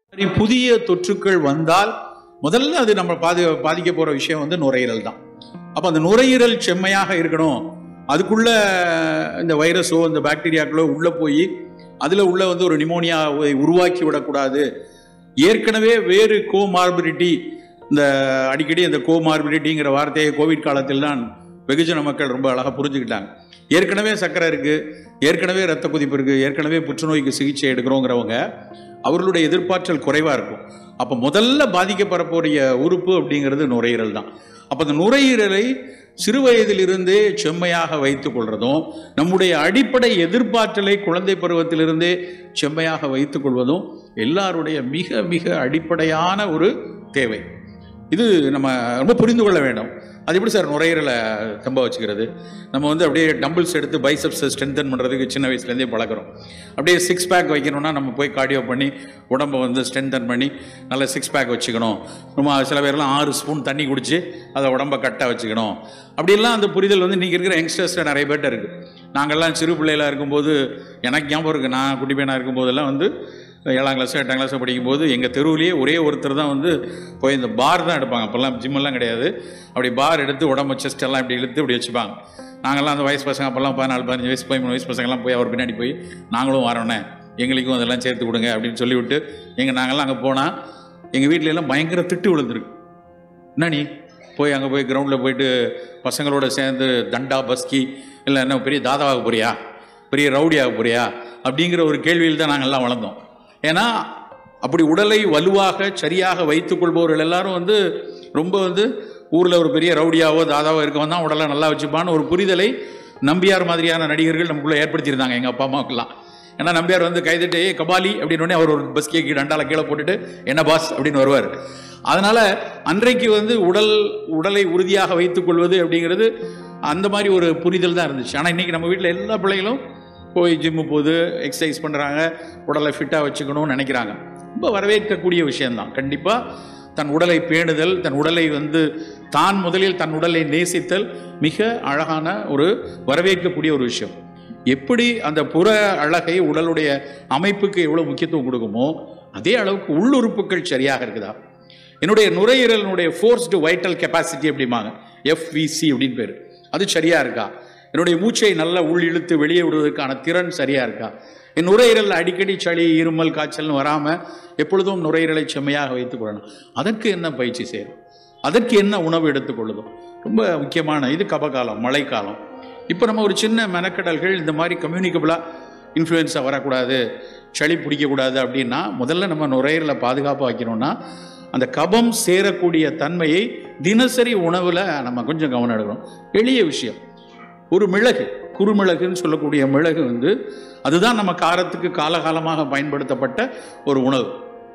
சரி, புதிய தொற்றுக்கள் வந்தால் முதல்ல அது நம்ம பாதி பாதிக்க போற விஷயம் வந்து நுரையீரல் தான் அப்ப அந்த நுரையீரல் செம்மையாக இருக்கணும் அதுக்குள்ள இந்த வைரஸோ இந்த பாக்டீரியாக்களோ உள்ள போய் அதுல உள்ள வந்து ஒரு நிமோனியாவை உருவாக்கி விடக்கூடாது ஏற்கனவே வேறு கோமார்பிலிட்டி இந்த அடிக்கடி அந்த கோமார்பிலிட்டிங்கிற வார்த்தையை கோவிட் காலத்தில் தான் வெகுஜன மக்கள் ரொம்ப அழகாக புரிஞ்சுக்கிட்டாங்க ஏற்கனவே சர்க்கரை இருக்கு ஏற்கனவே ரத்த கொதிப்பு இருக்கு ஏற்கனவே புற்றுநோய்க்கு சிகிச்சை எடுக்கிறோங்கிறவங்க அவர்களுடைய எதிர்ப்பாற்றல் குறைவா இருக்கும் அப்ப முதல்ல பாதிக்கப்படக்கூடிய உறுப்பு அப்படிங்கிறது நுரையீரல் தான் அப்ப அந்த நுரையீரலை சிறு வயதிலிருந்தே செம்மையாக வைத்துக் கொள்றதும் நம்முடைய அடிப்படை எதிர்ப்பாற்றலை குழந்தை பருவத்திலிருந்தே செம்மையாக வைத்துக் கொள்வதும் எல்லாருடைய மிக மிக அடிப்படையான ஒரு தேவை இது நம்ம ரொம்ப புரிந்து கொள்ள வேண்டும் அது எப்படி சார் நுரையீரலை தம்ப வச்சுக்கிறது நம்ம வந்து அப்படியே டம்பிள்ஸ் எடுத்து பைசப்ஸை ஸ்ட்ரென்தன் பண்ணுறதுக்கு சின்ன வயசுலேருந்தே பழக்கிறோம் அப்படியே சிக்ஸ் பேக் வைக்கணும்னா நம்ம போய் கார்டியோ பண்ணி உடம்பை வந்து ஸ்ட்ரென்தன் பண்ணி நல்ல சிக்ஸ் பேக் வச்சுக்கணும் ரொம்ப சில பேர்லாம் ஆறு ஸ்பூன் தண்ணி குடிச்சு அதை உடம்பை கட்டாக வச்சுக்கணும் அப்படியெல்லாம் அந்த புரிதல் வந்து இன்றைக்கி இருக்கிற யங்ஸ்டர்ஸில் நிறைய பேர்ட்ட இருக்குது நாங்கள்லாம் சிறு பிள்ளைகளாக இருக்கும்போது எனக்கு ஞாபகம் இருக்குது நான் குட்டி பையனாக இருக்கும்போதெல்லாம் வந்து ஏழாம் கிளாஸ் எட்டாம் கிளாஸ் படிக்கும்போது எங்கள் தெருவுலேயே ஒரே ஒருத்தர் தான் வந்து போய் இந்த பார் தான் எடுப்பாங்க அப்போல்லாம் ஜிம்மெல்லாம் கிடையாது அப்படி பார் எடுத்து உடம்பு செஸ்ட் எல்லாம் இப்படி இழுத்து இப்படி வச்சுப்பாங்க நாங்கள்லாம் அந்த வயசு பசங்க அப்போல்லாம் பதினாலு பதினஞ்சு வயசு பதிமூணு வயசு பசங்கள்லாம் போய் அவர் பின்னாடி போய் நாங்களும் வரோண்ணே எங்களுக்கும் அதெல்லாம் சேர்த்து கொடுங்க அப்படின்னு சொல்லிவிட்டு எங்கள் நாங்கள்லாம் அங்கே போனால் எங்கள் வீட்ல எல்லாம் பயங்கர திட்டு விழுந்துருக்கு என்ன நீ போய் அங்கே போய் கிரவுண்டில் போயிட்டு பசங்களோட சேர்ந்து தண்டா பஸ்கி இல்லை என்ன பெரிய தாதாவாக போறியா பெரிய ரவுடியாக போறியா அப்படிங்கிற ஒரு கேள்வியில் தான் நாங்கள்லாம் வளர்ந்தோம் ஏன்னா அப்படி உடலை வலுவாக சரியாக வைத்துக் கொள்பவர்கள் எல்லாரும் வந்து ரொம்ப வந்து ஊரில் ஒரு பெரிய ரவுடியாவோ தாதாவோ இருக்கவன் தான் உடலை நல்லா வச்சுப்பான்னு ஒரு புரிதலை நம்பியார் மாதிரியான நடிகர்கள் நமக்குள்ளே ஏற்படுத்தியிருந்தாங்க எங்கள் அப்பா அம்மாவுக்கெல்லாம் ஏன்னா நம்பியார் வந்து கைதட்டு "ஏய், கபாலி அப்படின்னு உடனே அவர் ஒரு பஸ் கேக்கி டண்டால கீழே போட்டுட்டு என்ன பாஸ் அப்படின்னு வருவார் அதனால அன்றைக்கு வந்து உடல் உடலை உறுதியாக வைத்துக் கொள்வது அப்படிங்கிறது அந்த மாதிரி ஒரு புரிதல் தான் இருந்துச்சு ஆனால் இன்னைக்கு நம்ம வீட்டில் எல்லா பிள்ளைகளும் போய் ஜிம்மு போகுது எக்ஸசைஸ் பண்ணுறாங்க உடலை ஃபிட்டாக வச்சுக்கணும்னு நினைக்கிறாங்க ரொம்ப வரவேற்கக்கூடிய விஷயம்தான் கண்டிப்பாக தன் உடலை பேணுதல் தன் உடலை வந்து தான் முதலில் தன் உடலை நேசித்தல் மிக அழகான ஒரு வரவேற்கக்கூடிய ஒரு விஷயம் எப்படி அந்த புற அழகை உடலுடைய அமைப்புக்கு எவ்வளோ முக்கியத்துவம் கொடுக்குமோ அதே அளவுக்கு உள்ளுறுப்புகள் சரியாக இருக்குதா என்னுடைய நுரையீரலினுடைய ஃபோர்ஸ்டு வைட்டல் கெப்பாசிட்டி அப்படிம்பாங்க எஃப்விசி அப்படின்னு பேர் அது சரியா இருக்கா என்னுடைய மூச்சை நல்லா உள் இழுத்து வெளியே விடுவதற்கான திறன் சரியா இருக்கா என் நுரையீரல் அடிக்கடி சளி இருமல் காய்ச்சல்னு வராம எப்பொழுதும் நுரையீரலை செம்மையாக வைத்துக் கொள்ளணும் அதற்கு என்ன பயிற்சி செய்யணும் அதற்கு என்ன உணவு எடுத்துக்கொள்ளுதோ ரொம்ப முக்கியமான இது கபகாலம் மழைக்காலம் இப்போ நம்ம ஒரு சின்ன மெனக்கடல்கள் இந்த மாதிரி கம்யூனிகபிளாக இன்ஃப்ளூயன்ஸாக வரக்கூடாது சளி பிடிக்கக்கூடாது அப்படின்னா முதல்ல நம்ம நுரையீரலை பாதுகாப்பாக வைக்கணும்னா அந்த கபம் சேரக்கூடிய தன்மையை தினசரி உணவில் நம்ம கொஞ்சம் கவனம் எடுக்கணும் எளிய விஷயம் ஒரு மிளகு குறுமிளகுன்னு சொல்லக்கூடிய மிளகு வந்து அதுதான் நம்ம காரத்துக்கு காலகாலமாக பயன்படுத்தப்பட்ட ஒரு உணவு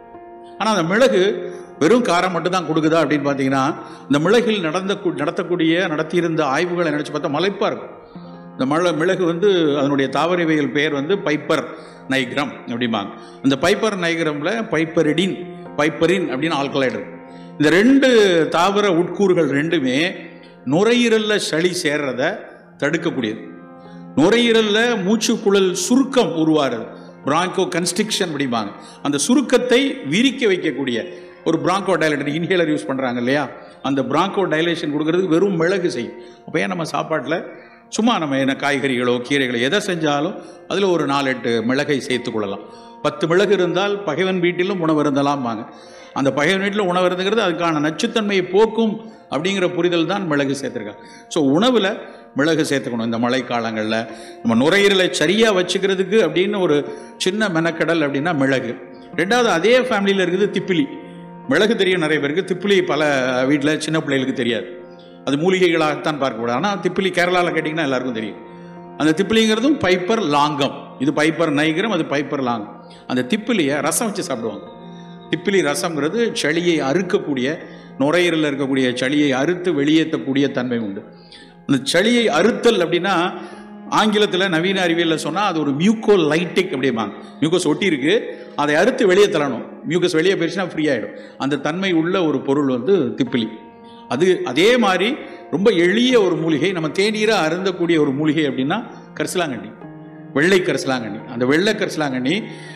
ஆனால் அந்த மிளகு வெறும் காரம் மட்டும் தான் கொடுக்குதா அப்படின்னு பார்த்தீங்கன்னா இந்த மிளகில் நடந்த நடத்தக்கூடிய நடத்தியிருந்த ஆய்வுகளை நினச்சி பார்த்தா மலைப்பாக இருக்கும் இந்த மழை மிளகு வந்து அதனுடைய தாவரவியல் பெயர் வந்து பைப்பர் நைக்ரம் அப்படிம்பாங்க இந்த பைப்பர் நைக்ரமில் பைப்பரிடின் பைப்பரின் அப்படின்னு ஆல்கலைடு இருக்கு இந்த ரெண்டு தாவர உட்கூறுகள் ரெண்டுமே நுரையீரல்ல சளி சேர்றத தடுக்கக்கூடியது நுரையீரல்ல மூச்சுக்குழல் சுருக்கம் உருவாகிறது பிராங்கோ கன்ஸ்ட்ரிக்ஷன் அப்படிம்பாங்க அந்த சுருக்கத்தை விரிக்க வைக்கக்கூடிய ஒரு பிராங்கோ டைலேட்டர் இன்ஹேலர் யூஸ் பண்ணுறாங்க இல்லையா அந்த பிராங்கோ டைலேஷன் கொடுக்கறதுக்கு வெறும் மிளகு செய்யும் அப்போ ஏன் நம்ம சாப்பாட்டில் சும்மா நம்ம என்ன காய்கறிகளோ கீரைகளோ எதை செஞ்சாலும் அதில் ஒரு நாலு எட்டு மிளகை சேர்த்து கொள்ளலாம் பத்து மிளகு இருந்தால் பகைவன் வீட்டிலும் உணவு இருந்தலாம்பாங்க அந்த பகைவன் வீட்டில் உணவு இருந்துங்கிறது அதுக்கான நச்சுத்தன்மையை போக்கும் அப்படிங்கிற புரிதல் தான் மிளகு சேர்த்துருக்காங்க ஸோ உணவில் மிளகு சேர்த்துக்கணும் இந்த மழை காலங்களில் நம்ம நுரையீரலை சரியாக வச்சுக்கிறதுக்கு அப்படின்னு ஒரு சின்ன மெனக்கடல் அப்படின்னா மிளகு ரெண்டாவது அதே ஃபேமிலியில் இருக்குது திப்பிலி மிளகு தெரியும் நிறைய பேருக்கு திப்பிலி பல வீட்டில் சின்ன பிள்ளைகளுக்கு தெரியாது அது மூலிகைகளாகத்தான் பார்க்கக்கூடாது ஆனால் திப்பிலி கேரளாவில் கேட்டிங்கன்னா எல்லாருக்கும் தெரியும் அந்த திப்பிலிங்கிறதும் பைப்பர் லாங்கம் இது பைப்பர் நைகிரம் அது பைப்பர் லாங்கம் அந்த திப்பிலியை ரசம் வச்சு சாப்பிடுவாங்க திப்பிலி ரசம்ங்கிறது சளியை அறுக்கக்கூடிய நுரையீரலில் இருக்கக்கூடிய சளியை அறுத்து வெளியேற்றக்கூடிய தன்மை உண்டு அந்த சளியை அறுத்தல் அப்படின்னா ஆங்கிலத்தில் நவீன அறிவியலில் சொன்னால் அது ஒரு மியூக்கோ லைட்டிக் அப்படிம்பாங்க மியூக்கோஸ் ஒட்டி இருக்கு அதை அறுத்து வெளியே தள்ளணும் மியூக்கஸ் வெளியே போயிடுச்சுன்னா ஃப்ரீ ஆகிடும் அந்த தன்மை உள்ள ஒரு பொருள் வந்து திப்பிலி அது அதே மாதிரி ரொம்ப எளிய ஒரு மூலிகை நம்ம தேநீராக அருந்தக்கூடிய ஒரு மூலிகை அப்படின்னா கரிசலாங்கண்ணி வெள்ளை கரிசலாங்கண்ணி அந்த வெள்ளை கரிசலாங்கண்ணி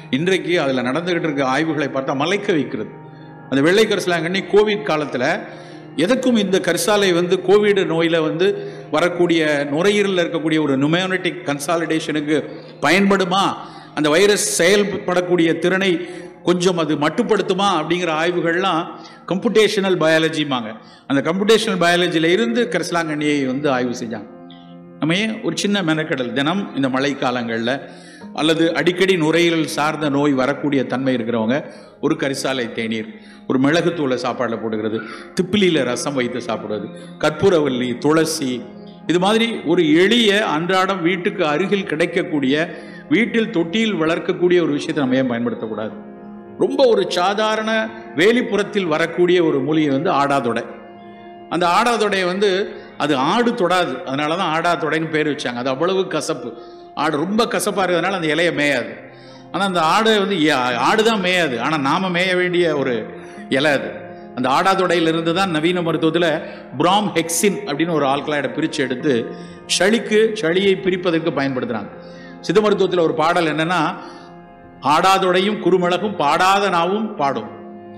இன்றைக்கு அதில் நடந்துகிட்டு இருக்க ஆய்வுகளை பார்த்தா மலைக்க வைக்கிறது அந்த வெள்ளை கரிசலாங்கண்ணி கோவிட் காலத்தில் எதற்கும் இந்த கரிசாலை வந்து கோவிட் நோயில் வந்து வரக்கூடிய நுரையீரலில் இருக்கக்கூடிய ஒரு நுமோனிட்டிக் கன்சாலிடேஷனுக்கு பயன்படுமா அந்த வைரஸ் செயல்படக்கூடிய திறனை கொஞ்சம் அது மட்டுப்படுத்துமா அப்படிங்கிற ஆய்வுகள்லாம் கம்ப்யூட்டேஷனல் பயாலஜிமாங்க அந்த கம்ப்யூட்டேஷனல் பயாலஜியில் இருந்து கரிசலாங்கண்ணியை வந்து ஆய்வு செஞ்சாங்க நம்ம ஏன் ஒரு சின்ன மெனக்கடல் தினம் இந்த மழை காலங்களில் அல்லது அடிக்கடி நுரையீரல் சார்ந்த நோய் வரக்கூடிய தன்மை இருக்கிறவங்க ஒரு கரிசாலை தேநீர் ஒரு மிளகுத்தூளை சாப்பாடில் போடுகிறது திப்பிலியில் ரசம் வைத்து சாப்பிடுவது கற்பூரவல்லி துளசி இது மாதிரி ஒரு எளிய அன்றாடம் வீட்டுக்கு அருகில் கிடைக்கக்கூடிய வீட்டில் தொட்டியில் வளர்க்கக்கூடிய ஒரு விஷயத்தை நம்ம ஏன் பயன்படுத்தக்கூடாது ரொம்ப ஒரு சாதாரண வேலிப்புறத்தில் வரக்கூடிய ஒரு மூலிகை வந்து ஆடாதொடை அந்த ஆடாதொடையை வந்து அது ஆடு தொடாது அதனால தான் ஆடாதொடைன்னு பேர் வச்சாங்க அது அவ்வளவு கசப்பு ஆடு ரொம்ப கசப்பாக இருக்கிறதுனால அந்த இலையை மேயாது ஆனால் அந்த ஆடு வந்து ஏ- ஆடு தான் மேயாது ஆனால் நாம மேய வேண்டிய ஒரு இலை அது அந்த ஆடாதொடையிலிருந்து தான் நவீன மருத்துவத்தில் பிராம் ஹெக்சின் அப்படின்னு ஒரு ஆல்கலாய்டை பிரித்து எடுத்து சளிக்கு சளியை பிரிப்பதற்கு பயன்படுத்துகிறாங்க சித்த மருத்துவத்தில் ஒரு பாடல் என்னன்னா ஆடாதொடையும் குறுமிளகும் பாடாத நாவும் பாடும்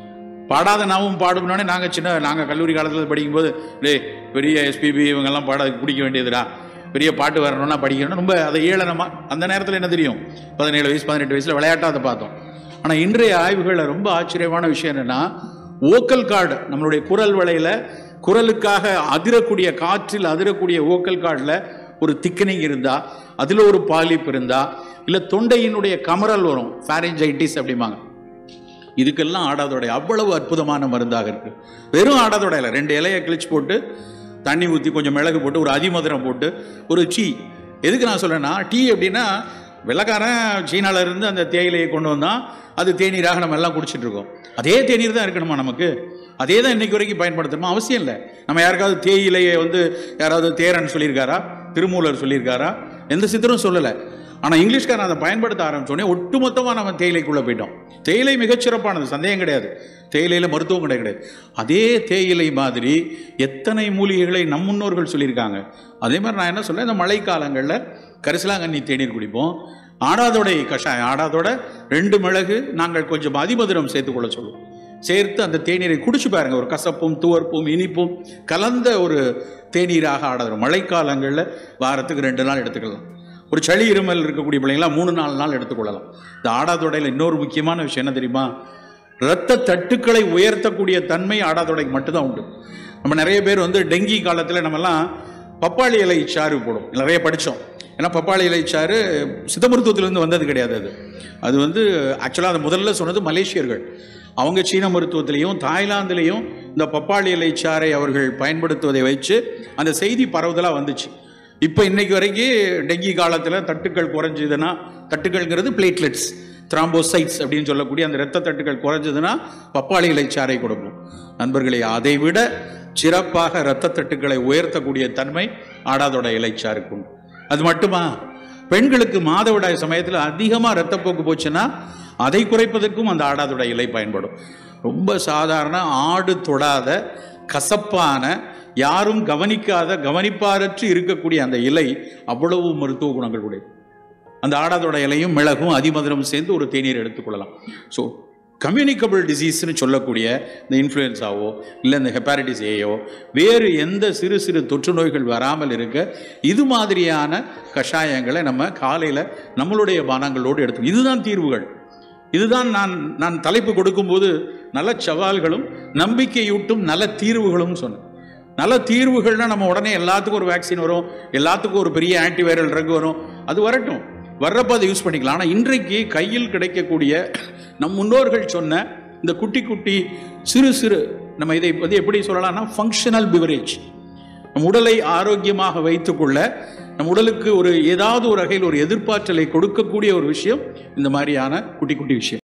பாடாத நாவும் பாடும்னோடனே நாங்கள் சின்ன நாங்கள் கல்லூரி காலத்தில் படிக்கும்போது டேய் பெரிய எஸ்பிபி இவங்கெல்லாம் பாட பிடிக்க வேண்டியதுடா பெரிய பாட்டு வரணும்னா படிக்கணும் ரொம்ப அதை ஏளனமா அந்த நேரத்தில் என்ன தெரியும் பதினேழு வயசு பதினெட்டு வயசில் விளையாட்டாக அதை பார்த்தோம் ஆனால் இன்றைய ஆய்வுகளில் ரொம்ப ஆச்சரியமான விஷயம் என்னன்னா ஓக்கல் கார்டு நம்மளுடைய குரல் வளையில குரலுக்காக அதிரக்கூடிய காற்றில் அதிரக்கூடிய ஓக்கல் கார்டில் ஒரு திக்கனிங் இருந்தா அதில் ஒரு பாலிப் இருந்தா இல்லை தொண்டையினுடைய கமரல் வரும் ஃபேரஞ்சைட்டிஸ் அப்படிம்பாங்க இதுக்கெல்லாம் ஆடாதொடை அவ்வளவு அற்புதமான மருந்தாக இருக்கு வெறும் ஆடாதொடையில் ரெண்டு இலையை கிழிச்சு போட்டு தண்ணி ஊற்றி கொஞ்சம் மிளகு போட்டு ஒரு அதிமதுரம் போட்டு ஒரு டீ எதுக்கு நான் சொல்றேன்னா டீ அப்படின்னா வெள்ளக்காரன் சீனால இருந்து அந்த தேயிலையை கொண்டு வந்தான் அது தேநீராக நம்ம எல்லாம் குடிச்சிட்டு இருக்கோம் அதே தேநீர் தான் இருக்கணுமா நமக்கு அதே தான் இன்னைக்கு வரைக்கும் பயன்படுத்தணுமா அவசியம் இல்லை நம்ம யாருக்காவது தேயிலையை வந்து யாராவது தேரன் சொல்லியிருக்காரா திருமூலர் சொல்லியிருக்காரா எந்த சித்தரும் சொல்லலை ஆனால் இங்கிலீஷ்காரன் அதை பயன்படுத்த ஆரம்பிச்சோடனே ஒட்டுமொத்தமாக நம்ம தேயிலைக்குள்ளே போயிட்டோம் தேயிலை மிகச்சிறப்பானது சந்தேகம் கிடையாது தேயிலையில் மருத்துவம் கிடையாது கிடையாது அதே தேயிலை மாதிரி எத்தனை மூலிகைகளை நம் முன்னோர்கள் சொல்லியிருக்காங்க அதே மாதிரி நான் என்ன சொல்றேன் இந்த மழைக்காலங்களில் கரிசலாங்கண்ணி தேநீர் குடிப்போம் ஆடாதோடை கஷாயம் ஆடாதோட ரெண்டு மிளகு நாங்கள் கொஞ்சம் அதிமதுரம் சேர்த்துக்கொள்ள சொல்லுவோம் சேர்த்து அந்த தேநீரை குடிச்சு பாருங்க ஒரு கசப்பும் துவர்ப்பும் இனிப்பும் கலந்த ஒரு தேநீராக ஆடாதோம் மழைக்காலங்களில் வாரத்துக்கு ரெண்டு நாள் எடுத்துக்கலாம் ஒரு சளி இருமல் இருக்கக்கூடிய பிள்ளைங்களாம் மூணு நாலு நாள் எடுத்துக்கொள்ளலாம் இந்த ஆடாதொடையில் இன்னொரு முக்கியமான விஷயம் என்ன தெரியுமா இரத்த தட்டுக்களை உயர்த்தக்கூடிய தன்மை ஆடாதொடைக்கு மட்டும்தான் உண்டு நம்ம நிறைய பேர் வந்து டெங்கி காலத்தில் நம்மலாம் பப்பாளி இலை சாறு போடும் நிறைய படித்தோம் ஏன்னா பப்பாளி இலை சாறு சித்த மருத்துவத்திலேருந்து வந்தது கிடையாது அது அது வந்து ஆக்சுவலாக அதை முதல்ல சொன்னது மலேசியர்கள் அவங்க சீன மருத்துவத்திலையும் தாய்லாந்துலேயும் இந்த பப்பாளி இலை சாறை அவர்கள் பயன்படுத்துவதை வச்சு அந்த செய்தி பரவுதலாக வந்துச்சு இப்போ இன்னைக்கு வரைக்கும் டெங்கி காலத்தில் தட்டுக்கள் குறைஞ்சதுன்னா தட்டுக்கள்ங்கிறது பிளேட்லெட்ஸ் த்ராம்போசைட்ஸ் அப்படின்னு சொல்லக்கூடிய அந்த இரத்த தட்டுக்கள் குறைஞ்சதுன்னா பப்பாளி இலை சாறை கொடுப்போம் நண்பர்களே அதை விட சிறப்பாக இரத்த தட்டுக்களை உயர்த்தக்கூடிய தன்மை ஆடாதோட இலைச்சாருக்கு உண்டு அது மட்டுமா பெண்களுக்கு மாதவிடாய் சமயத்தில் அதிகமாக இரத்தப்போக்கு போச்சுன்னா அதை குறைப்பதற்கும் அந்த ஆடாதோட இலை பயன்படும் ரொம்ப சாதாரண ஆடு தொடாத கசப்பான யாரும் கவனிக்காத கவனிப்பாரற்று இருக்கக்கூடிய அந்த இலை அவ்வளவு மருத்துவ குணங்கள் உடையது அந்த ஆடாதோட இலையும் மிளகும் அதிமதுரம் சேர்ந்து ஒரு தேநீர் எடுத்துக்கொள்ளலாம் ஸோ கம்யூனிகபிள் டிசீஸ்னு சொல்லக்கூடிய இந்த இன்ஃப்ளூயன்ஸாவோ இல்லை இந்த ஹெப்பாரிட்டிஸ் ஏயோ வேறு எந்த சிறு சிறு தொற்று நோய்கள் வராமல் இருக்க இது மாதிரியான கஷாயங்களை நம்ம காலையில் நம்மளுடைய பானங்களோடு எடுத்து இதுதான் தீர்வுகள் இதுதான் நான் நான் தலைப்பு கொடுக்கும்போது நல்ல சவால்களும் நம்பிக்கையூட்டும் நல்ல தீர்வுகளும் சொன்னேன் நல்ல தீர்வுகள்னா நம்ம உடனே எல்லாத்துக்கும் ஒரு வேக்சின் வரும் எல்லாத்துக்கும் ஒரு பெரிய ஆன்டிவைரல் ட்ரக் வரும் அது வரட்டும் வர்றப்ப அதை யூஸ் பண்ணிக்கலாம் ஆனால் இன்றைக்கு கையில் கிடைக்கக்கூடிய நம் முன்னோர்கள் சொன்ன இந்த குட்டி குட்டி சிறு சிறு நம்ம இதை வந்து எப்படி சொல்லலாம்னா ஃபங்க்ஷனல் பிவரேஜ் நம் உடலை ஆரோக்கியமாக வைத்துக்கொள்ள நம் உடலுக்கு ஒரு ஏதாவது ஒரு வகையில் ஒரு எதிர்பார்த்தலை கொடுக்கக்கூடிய ஒரு விஷயம் இந்த மாதிரியான குட்டி குட்டி விஷயம்